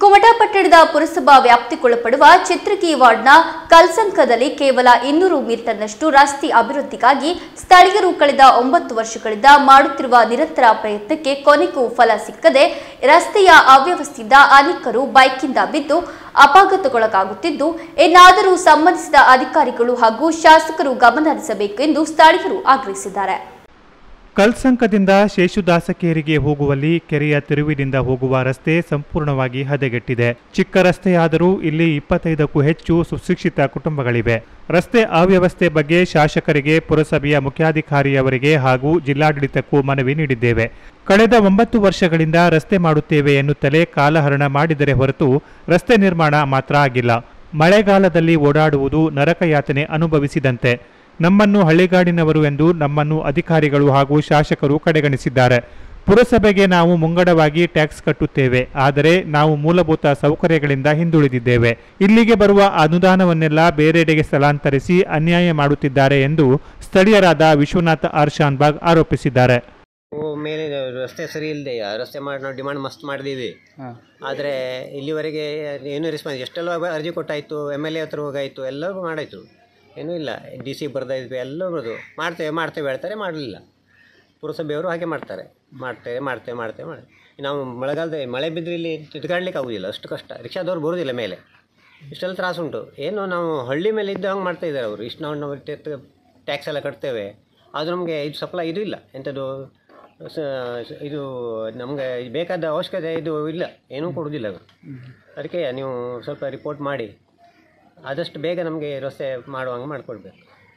ಕುಮಟಾ ಪಟ್ಟಣದ ಪುರಸಭಾ ವ್ಯಾಪ್ತಿಗೊಳಪಡುವ ಚಿತ್ರಗಿ ವಾರ್ಡ್ನ ಕಲ್ಸಂಕದಲ್ಲಿ ಕೇವಲ ಇನ್ನೂರು ಮೀಟರ್ನಷ್ಟು ರಸ್ತೆ ಅಭಿವೃದ್ಧಿಗಾಗಿ ಸ್ಥಳೀಯರು ಕಳೆದ ಒಂಬತ್ತು ವರ್ಷಗಳಿಂದ ಮಾಡುತ್ತಿರುವ ನಿರಂತರ ಪ್ರಯತ್ನಕ್ಕೆ ಕೊನೆಗೂ ಫಲ ಸಿಕ್ಕದೆ ರಸ್ತೆಯ ಅವ್ಯವಸ್ಥೆಯಿಂದ ಅನೇಕರು ಬೈಕ್ನಿಂದ ಬಿದ್ದು ಅಪಘಾತಗೊಳಗಾಗುತ್ತಿದ್ದು ಇನ್ನಾದರೂ ಸಂಬಂಧಿಸಿದ ಅಧಿಕಾರಿಗಳು ಹಾಗೂ ಶಾಸಕರು ಗಮನ ಹರಿಸಬೇಕು ಎಂದು ಸ್ಥಳೀಯರು ಆಗ್ರಹಿಸಿದ್ದಾರೆ ಕಲ್ಸಂಕದಿಂದ ಶೇಷುದಾಸಕೇರಿಗೆ ಹೋಗುವಲ್ಲಿ ಕೆರೆಯ ತಿರುವಿನಿಂದ ಹೋಗುವ ರಸ್ತೆ ಸಂಪೂರ್ಣವಾಗಿ ಹದಗೆಟ್ಟಿದೆ ಚಿಕ್ಕ ರಸ್ತೆಯಾದರೂ ಇಲ್ಲಿ ಇಪ್ಪತ್ತೈದಕ್ಕೂ ಹೆಚ್ಚು ಸುಶಿಕ್ಷಿತ ಕುಟುಂಬಗಳಿವೆ ರಸ್ತೆ ಅವ್ಯವಸ್ಥೆ ಬಗ್ಗೆ ಶಾಸಕರಿಗೆ ಪುರಸಭೆಯ ಮುಖ್ಯಾಧಿಕಾರಿಯವರಿಗೆ ಹಾಗೂ ಜಿಲ್ಲಾಡಳಿತಕ್ಕೂ ಮನವಿ ನೀಡಿದ್ದೇವೆ ಕಳೆದ ಒಂಬತ್ತು ವರ್ಷಗಳಿಂದ ರಸ್ತೆ ಮಾಡುತ್ತೇವೆ ಎನ್ನುತ್ತಲೇ ಕಾಲಹರಣ ಮಾಡಿದರೆ ಹೊರತು ರಸ್ತೆ ನಿರ್ಮಾಣ ಮಾತ್ರ ಆಗಿಲ್ಲ ಮಳೆಗಾಲದಲ್ಲಿ ಓಡಾಡುವುದು ನರಕಯಾತನೆ ಅನುಭವಿಸಿದಂತೆ ನಮ್ಮನ್ನು ಹಳ್ಳಿಗಾಡಿನವರು ಎಂದು ನಮ್ಮನ್ನು ಅಧಿಕಾರಿಗಳು ಹಾಗೂ ಶಾಸಕರು ಕಡೆಗಣಿಸಿದ್ದಾರೆ ಪುರಸಭೆಗೆ ನಾವು ಮುಂಗಡವಾಗಿ ಟ್ಯಾಕ್ಸ್ ಕಟ್ಟುತ್ತೇವೆ ಆದರೆ ನಾವು ಮೂಲಭೂತ ಸೌಕರ್ಯಗಳಿಂದ ಹಿಂದುಳಿದಿದ್ದೇವೆ ಇಲ್ಲಿಗೆ ಬರುವ ಅನುದಾನವನ್ನೆಲ್ಲ ಬೇರೆಡೆಗೆ ಸ್ಥಳಾಂತರಿಸಿ ಅನ್ಯಾಯ ಮಾಡುತ್ತಿದ್ದಾರೆ ಎಂದು ಸ್ಥಳೀಯರಾದ ವಿಶ್ವನಾಥ್ ಆರ್ ಶಾನ್ಬಾಗ್ ಆರೋಪಿಸಿದ್ದಾರೆ ಓ ಮೇಲೆ ರಸ್ತೆ ಸರಿ ಇಲ್ಲದೆ ರಸ್ತೆ ಮಾಡಿ ನಾವು ಡಿಮಾಂಡ್ ಮಸ್ತ್ ಮಾಡಿದ್ದೀವಿ ಆದರೆ ಇಲ್ಲಿವರೆಗೆ ಏನೂ ರೆಸ್ಪಾನ್ಸ್ ಎಷ್ಟೆಲ್ಲ ಅರ್ಜಿ ಕೊಟ್ಟಾಯಿತು ಎಮ್ ಎಲ್ ಎ ಹತ್ರ ಹೋಗಾಯಿತು ಎಲ್ಲರಿಗೂ ಮಾಡಾಯಿತು ಏನೂ ಇಲ್ಲ ಡಿ ಸಿ ಬರ್ದಾಯಿದ್ವಿ ಎಲ್ಲ ಬರೋದು ಮಾಡ್ತೇವೆ ಮಾಡ್ತೇವೆ ಹೇಳ್ತಾರೆ ಮಾಡಲಿಲ್ಲ ಪುರಸಭೆಯವರು ಹಾಗೆ ಮಾಡ್ತಾರೆ ಮಾಡ್ತೇವೆ ಮಾಡ್ತೇವೆ ಮಾಡ್ತೇವೆ ಮಾಡಿ ನಾವು ಮಳೆಗಾಲದ ಮಳೆ ಬಿದ್ದರೆ ಇಲ್ಲಿ ತಿದ್ಗಾಡ್ಲಿಕ್ಕೆ ಆಗೋದಿಲ್ಲ ಅಷ್ಟು ಕಷ್ಟ ರಿಕ್ಷಾದವ್ರು ಬರೋದಿಲ್ಲ ಮೇಲೆ ಇಷ್ಟೆಲ್ಲ ತ್ರಾಸುಂಟು ಏನು ನಾವು ಹಳ್ಳಿ ಮೇಲೆ ಇದ್ದ ಹಂಗೆ ಮಾಡ್ತಾ ಇದ್ದಾರೆ ಅವರು ಇಷ್ಟು ನಾವು ನಾವು ಟ್ಯಾಕ್ಸ್ ಎಲ್ಲ ಕಟ್ತೇವೆ ಅದು ನಮಗೆ ಇದು ಸಪ್ಲೈ ಇದು ಇಲ್ಲ ಎಂಥದ್ದು ಸ- ಸ- ಇದು ನಮಗೆ ಬೇಕಾದ ಅವಶ್ಯಕತೆ ಇದು ಇಲ್ಲ ಏನೂ ಕೊಡೋದಿಲ್ಲ ಅವರು ಅದಕ್ಕೆ ನೀವು ಸ್ವಲ್ಪ ರಿಪೋರ್ಟ್ ಮಾಡಿ ಆದಷ್ಟು ಬೇಗ ನಮಗೆ ರಸ್ತೆ ಮಾಡುವಂಗೆ ಮಾಡಿಕೊಡ್ಬೇಕು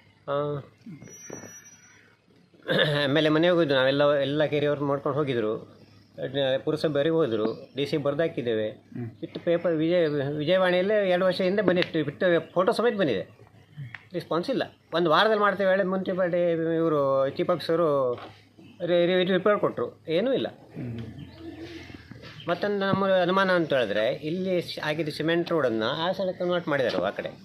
ಆಮೇಲೆ ಮನೆಗೆ ಹೋಗಿದ್ದು ನಾವೆಲ್ಲ ಎಲ್ಲ ಕೆರೆಯವ್ರು ಮಾಡ್ಕೊಂಡು ಹೋಗಿದ್ರು ಅದ್ನ ಪುರಸಭೆಯವರಿಗೆ ಹೋದರು ಡಿ ಸಿ ಬರ್ದಾಕಿದ್ದೇವೆ ಇಟ್ಟು ಪೇಪರ್ ವಿಜಯ ವಿಜಯವಾಣಿಯಲ್ಲೇ ಎರಡು ವರ್ಷ ಹಿಂದೆ ಬಂದಿತ್ತು ಬಿಟ್ಟು ಫೋಟೋ ಸಮೇತ ಬಂದಿದೆ ರೆಸ್ಪಾನ್ಸ್ ಇಲ್ಲ ಒಂದು ವಾರದಲ್ಲಿ ಮಾಡ್ತೇವೆ ಹೇಳಿ ಮುನ್ಸಿಪಾಲ್ಟಿ ಇವರು ಚೀಫ್ ಆಫೀಸರು ರಿಪೋರ್ಟ್ ಕೊಟ್ಟರು ಏನೂ ಇಲ್ಲ ಮತ್ತೊಂದು ನಮ್ಮ ಅನುಮಾನ ಅಂತ ಹೇಳಿದ್ರೆ ಇಲ್ಲಿ ಸ್- ಆಗಿದ್ದ ಸಿಮೆಂಟ್ ರೋಡನ್ನು ಆ ಸಲ ಕನ್ವರ್ಟ್ ಮಾಡಿದ್ದಾರೆ ಆ ಕಡೆ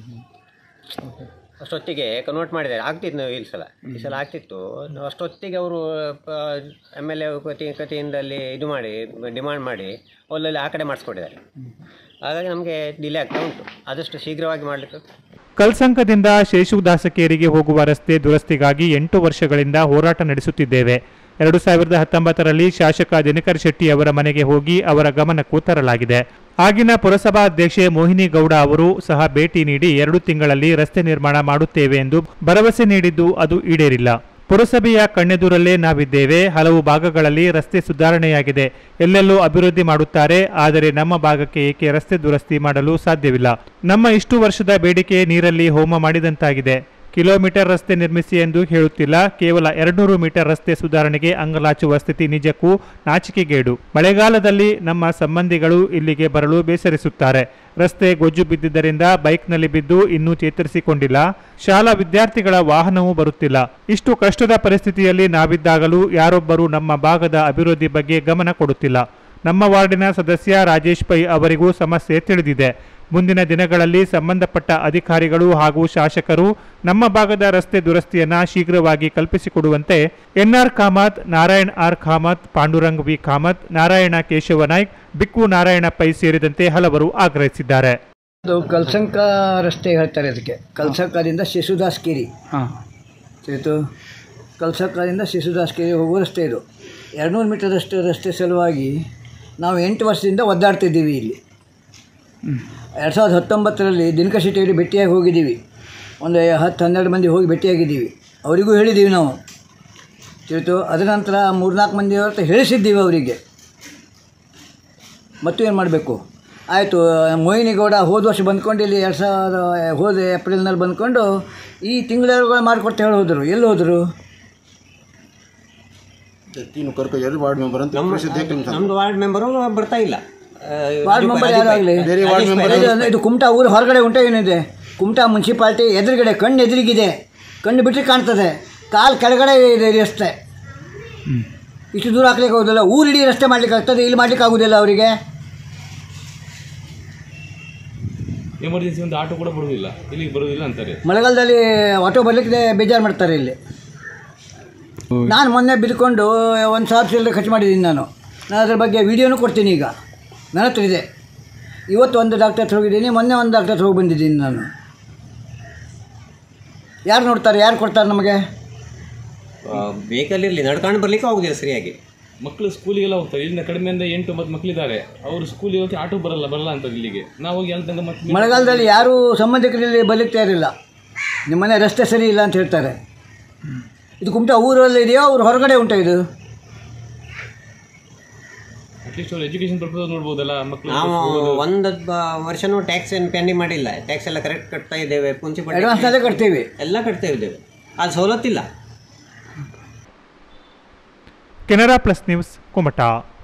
ಅಷ್ಟೊತ್ತಿಗೆ ಕನ್ವರ್ಟ್ ಮಾಡಿದ್ದಾರೆ ಆಗ್ತಿತ್ತು ಈ ಸಲ ಈ ಸಲ ಆಗ್ತಿತ್ತು ಅಷ್ಟೊತ್ತಿಗೆ ಅವರು ಎಮ್ ಎಲ್ ಎ ಕತಿ ಕತಿಯಿಂದಲ್ಲಿ ಇದು ಮಾಡಿ ಡಿಮಾಂಡ್ ಮಾಡಿ ಅಲ್ಲಲ್ಲಿ ಆ ಕಡೆ ಮಾಡಿಸ್ಕೊಟ್ಟಿದ್ದಾರೆ ಹಾಗಾಗಿ ನಮಗೆ ಡಿಲೇ ಆಗ್ತಾ ಉಂಟು ಆದಷ್ಟು ಶೀಘ್ರವಾಗಿ ಮಾಡಲಿಕ್ಕೆ ಕಲ್ಸಂಕದಿಂದ ಶೇಷುದಾಸಕೇರಿಗೆ ಹೋಗುವ ರಸ್ತೆ ದುರಸ್ತಿಗಾಗಿ ಎಂಟು ವರ್ಷಗಳಿಂದ ಹೋರಾಟ ನಡೆಸುತ್ತಿದ್ದೇವೆ ಎರಡು ಸಾವಿರದ ಹತ್ತೊಂಬತ್ತರಲ್ಲಿ ಶಾಸಕ ದಿನಕರ್ ಶೆಟ್ಟಿ ಅವರ ಮನೆಗೆ ಹೋಗಿ ಅವರ ಗಮನಕ್ಕೂ ತರಲಾಗಿದೆ ಆಗಿನ ಪುರಸಭಾ ಅಧ್ಯಕ್ಷೆ ಮೋಹಿನಿ ಗೌಡ ಅವರು ಸಹ ಭೇಟಿ ನೀಡಿ ಎರಡು ತಿಂಗಳಲ್ಲಿ ರಸ್ತೆ ನಿರ್ಮಾಣ ಮಾಡುತ್ತೇವೆ ಎಂದು ಭರವಸೆ ನೀಡಿದ್ದು ಅದು ಈಡೇರಿಲ್ಲ ಪುರಸಭೆಯ ಕಣ್ಣೆದುರಲ್ಲೇ ನಾವಿದ್ದೇವೆ ಹಲವು ಭಾಗಗಳಲ್ಲಿ ರಸ್ತೆ ಸುಧಾರಣೆಯಾಗಿದೆ ಎಲ್ಲೆಲ್ಲೂ ಅಭಿವೃದ್ಧಿ ಮಾಡುತ್ತಾರೆ ಆದರೆ ನಮ್ಮ ಭಾಗಕ್ಕೆ ಏಕೆ ರಸ್ತೆ ದುರಸ್ತಿ ಮಾಡಲು ಸಾಧ್ಯವಿಲ್ಲ ನಮ್ಮ ಇಷ್ಟು ವರ್ಷದ ಬೇಡಿಕೆ ನೀರಲ್ಲಿ ಹೋಮ ಮಾಡಿದಂತಾಗಿದೆ ಕಿಲೋಮೀಟರ್ ರಸ್ತೆ ನಿರ್ಮಿಸಿ ಎಂದು ಹೇಳುತ್ತಿಲ್ಲ ಕೇವಲ ಎರಡ್ನೂರು ಮೀಟರ್ ರಸ್ತೆ ಸುಧಾರಣೆಗೆ ಅಂಗಲಾಚುವ ಸ್ಥಿತಿ ನಿಜಕ್ಕೂ ನಾಚಿಕೆಗೇಡು ಮಳೆಗಾಲದಲ್ಲಿ ನಮ್ಮ ಸಂಬಂಧಿಗಳು ಇಲ್ಲಿಗೆ ಬರಲು ಬೇಸರಿಸುತ್ತಾರೆ ರಸ್ತೆ ಗೊಜ್ಜು ಬಿದ್ದಿದ್ದರಿಂದ ಬೈಕ್ನಲ್ಲಿ ಬಿದ್ದು ಇನ್ನೂ ಚೇತರಿಸಿಕೊಂಡಿಲ್ಲ ಶಾಲಾ ವಿದ್ಯಾರ್ಥಿಗಳ ವಾಹನವೂ ಬರುತ್ತಿಲ್ಲ ಇಷ್ಟು ಕಷ್ಟದ ಪರಿಸ್ಥಿತಿಯಲ್ಲಿ ನಾವಿದ್ದಾಗಲೂ ಯಾರೊಬ್ಬರೂ ನಮ್ಮ ಭಾಗದ ಅಭಿವೃದ್ಧಿ ಬಗ್ಗೆ ಗಮನ ಕೊಡುತ್ತಿಲ್ಲ ನಮ್ಮ ವಾರ್ಡಿನ ಸದಸ್ಯ ರಾಜೇಶ್ ಪೈ ಅವರಿಗೂ ಸಮಸ್ಯೆ ತಿಳಿದಿದೆ ಮುಂದಿನ ದಿನಗಳಲ್ಲಿ ಸಂಬಂಧಪಟ್ಟ ಅಧಿಕಾರಿಗಳು ಹಾಗೂ ಶಾಸಕರು ನಮ್ಮ ಭಾಗದ ರಸ್ತೆ ದುರಸ್ತಿಯನ್ನ ಶೀಘ್ರವಾಗಿ ಕಲ್ಪಿಸಿಕೊಡುವಂತೆ NR Kamath Narayan R Kamath Pandurang V Kamath Narayana Keshava Naik Bikku Narayana Pai ಸೇರಿದಂತೆ ಹಲವರು ಆಗ್ರಹಿಸಿದ್ದಾರೆ ಅದು ಕಲ್ಸಂಕ ರಸ್ತೆ ಹೇಳ್ತಾರೆ ಅದಕ್ಕೆ ಕಲ್ಸಂಕದಿಂದ ಶಿಶುದಾಸ್ ಕೇರಿ ಹಾಂ ಆಯಿತು ಕಲ್ಸಂಕದಿಂದ ಶಿಶುದಾಸ್ ಕೇರಿ ಹೋಗುವ ರಸ್ತೆ ಇದು ಎರಡುನೂರು ಮೀಟರ್ ರಸ್ತೆ ರಸ್ತೆ ಸಲುವಾಗಿ ನಾವು ಎಂಟು ವರ್ಷದಿಂದ ಒದ್ದಾಡ್ತಿದ್ದೀವಿ ಇಲ್ಲಿ ಎರಡು ಸಾವಿರದ ಹತ್ತೊಂಬತ್ತರಲ್ಲಿ ದಿನಕ ಶೆಟ್ಟಿಯವರಿಗೆ ಭೇಟಿಯಾಗಿ ಹೋಗಿದ್ದೀವಿ ಒಂದು ಹತ್ತು ಹನ್ನೆರಡು ಮಂದಿ ಹೋಗಿ ಭೇಟಿಯಾಗಿದ್ದೀವಿ ಅವರಿಗೂ ಹೇಳಿದ್ದೀವಿ ನಾವು ತಿಳಿತು ಅದರ ನಂತರ ಮೂರ್ನಾಲ್ಕು ಮಂದಿ ಹೊರತು ಹೇಳಿಸಿದ್ದೀವಿ ಅವರಿಗೆ ಮತ್ತು ಏನು ಮಾಡಬೇಕು ಆಯಿತು ಮೋಹಿನಿಗೌಡ ಹೋದ ವರ್ಷ ಬಂದ್ಕೊಂಡು ಇಲ್ಲಿ ಎರಡು ಸಾವಿರದ ಹೋದ ಏಪ್ರಿಲ್ನಲ್ಲಿ ಬಂದ್ಕೊಂಡು ಈ ತಿಂಗಳ ಮಾಡಿಕೊಡ್ತಾ ಹೇಳಿ ಹೋದರು ಎಲ್ಲಿ ಹೋದರು तीनों करके यार वार्ड मेंबर ಅಂತ ನಮ್ಮ ಪರಿಷತ್ ದೇख ನಮ್ಮದು ವಾರ್ಡ್ ಮೆಂಬರು ಬರ್ತಾ ಇಲ್ಲ ಆ, ವಾರ್ಡ್ ಮೆಂಬರ್ ಯಾರಾಗಲಿ ಬೇರೆ ವಾರ್ಡ್ ಮೆಂಬರ್ ಇದು ಇದು ಕುಮಟಾ ಊರು ಹೊರಗಡೆ ಉಂಟ ಏನಿದೆ ಕುಮಟಾ ಮುನ್ಸಿಪಾಲ್ಟಿ ಎದುರುಗಡೆ ಕಣ್ಣು ಎದುರಿಗಿದೆ ಕಣ್ಣು ಬಿಟ್ಟರೆ ಕಾಣ್ತದೆ ಕಾಲು ಕೆಳಗಡೆ ಇದೆ ಈ ರಸ್ತೆ ಇಷ್ಟು ದೂರ ಹಾಕ್ಲಿಕ್ಕೆ ಆಗೋದಿಲ್ಲ ಊರಿಡೀ ರಸ್ತೆ ಮಾಡ್ಲಿಕ್ಕೆ ಆಗ್ತದೆ ಇಲ್ಲಿ ಮಾಡ್ಲಿಕ್ಕೆ ಆಗೋದಿಲ್ಲ ಅವರಿಗೆ ಎಮರ್ಜೆನ್ಸಿ ಒಂದು ಆಟೋ ಕೂಡ ಬರೋದಿಲ್ಲ ಇಲ್ಲಿಗೆ ಬರೋದಿಲ್ಲ ಅಂತಾರೆ ಮಳೆಗಾಲದಲ್ಲಿ ಆಟೋ ಬರ್ಲಿಕ್ಕೆ ಬೇಜಾರು ಮಾಡ್ತಾರೆ ಇಲ್ಲಿ ನಾನು ಮೊನ್ನೆ ಬಿದ್ದುಕೊಂಡು ಒಂದು ಸಾವಿರ ಚಿಲ್ಲರೆ ಖರ್ಚು ಮಾಡಿದ್ದೀನಿ ನಾನು ನಾನು ಅದ್ರ ಬಗ್ಗೆ ವೀಡಿಯೋನೂ ಕೊಡ್ತೀನಿ ಈಗ ನನ್ನ ಹತ್ರ ಇದೆ ಇವತ್ತು ಒಂದು ಡಾಕ್ಟರ್ ಹತ್ರ ಹೋಗಿದ್ದೀನಿ ಮೊನ್ನೆ ಒಂದು ಡಾಕ್ಟರ್ ಹತ್ರ ಹೋಗಿ ಬಂದಿದ್ದೀನಿ ನಾನು ಯಾರು ನೋಡ್ತಾರೆ ಯಾರು ಕೊಡ್ತಾರೆ ನಮಗೆ ವೆಹಿಕಲ್ ನಡ್ಕೊಂಡು ಬರ್ಲಿಕ್ಕೆ ಆಗುದಿಲ್ಲ ಸರಿಯಾಗಿ ಮಕ್ಕಳು ಸ್ಕೂಲಿಗೆಲ್ಲ ಹೋಗ್ತಾರೆ ಇಲ್ಲಿಂದ ಕಡಿಮೆಯಿಂದ ಎಂಟು ಒಂಬತ್ತು ಮಕ್ಕಳಿದ್ದಾರೆ ಅವರು ಸ್ಕೂಲಿಗೆ ಹೋಗಿ ಆಟೋ ಬರಲ್ಲ ಬರಲ್ಲ ಅಂತ ಇಲ್ಲಿಗೆ ನಾವು ಹೋಗಿ ಅಲ್ಲಿ ತನಕ ಮತ್ತೆ ಮಳೆಗಾಲದಲ್ಲಿ ಯಾರೂ ಸಂಬಂಧಿಕರಲ್ಲಿ ಬಲಿಕ್ತಾ ಇರಲಿಲ್ಲ ನಿಮ್ಮನೆ ರಸ್ತೆ ಸರಿ ಇಲ್ಲ ಅಂತ ಹೇಳ್ತಾರೆ ಇದು ಕುಮಟಾ ಊರಲ್ಲಿ ಇದೆಯೋ ಅವ್ರು ಹೊರಗಡೆ ಉಂಟಾ ಇದು ಅಟ್ಲೀಸ್ಟ್ ಅವ್ರು ಎಜುಕೇಶನ್ ಪರ್ಪಸ್ ನೋಡ್ಬೋದಲ್ಲ ಮಕ್ಕಳು ನಾವು ಒಂದು ವರ್ಷನೂ ಟ್ಯಾಕ್ಸ್ ಏನು ಪೆಂಡಿಂಗ್ ಮಾಡಿಲ್ಲ ಟ್ಯಾಕ್ಸ್ ಎಲ್ಲ ಕರೆಕ್ಟ್ ಕಟ್ತಾ ಇದ್ದೇವೆ ಮುನ್ಸಿಪಾಲಿಟಿ ಅಡ್ವಾನ್ಸ್ನಲ್ಲೇ ಕಟ್ತೀವಿ ಎಲ್ಲ ಕಟ್ತಾ ಇದ್ದೇವೆ ಅದು ಸವಲತ್ತಿಲ್ಲ ಕೆನರಾ ಪ್ಲಸ್ ನ್ಯೂಸ್ ಕುಮಟಾ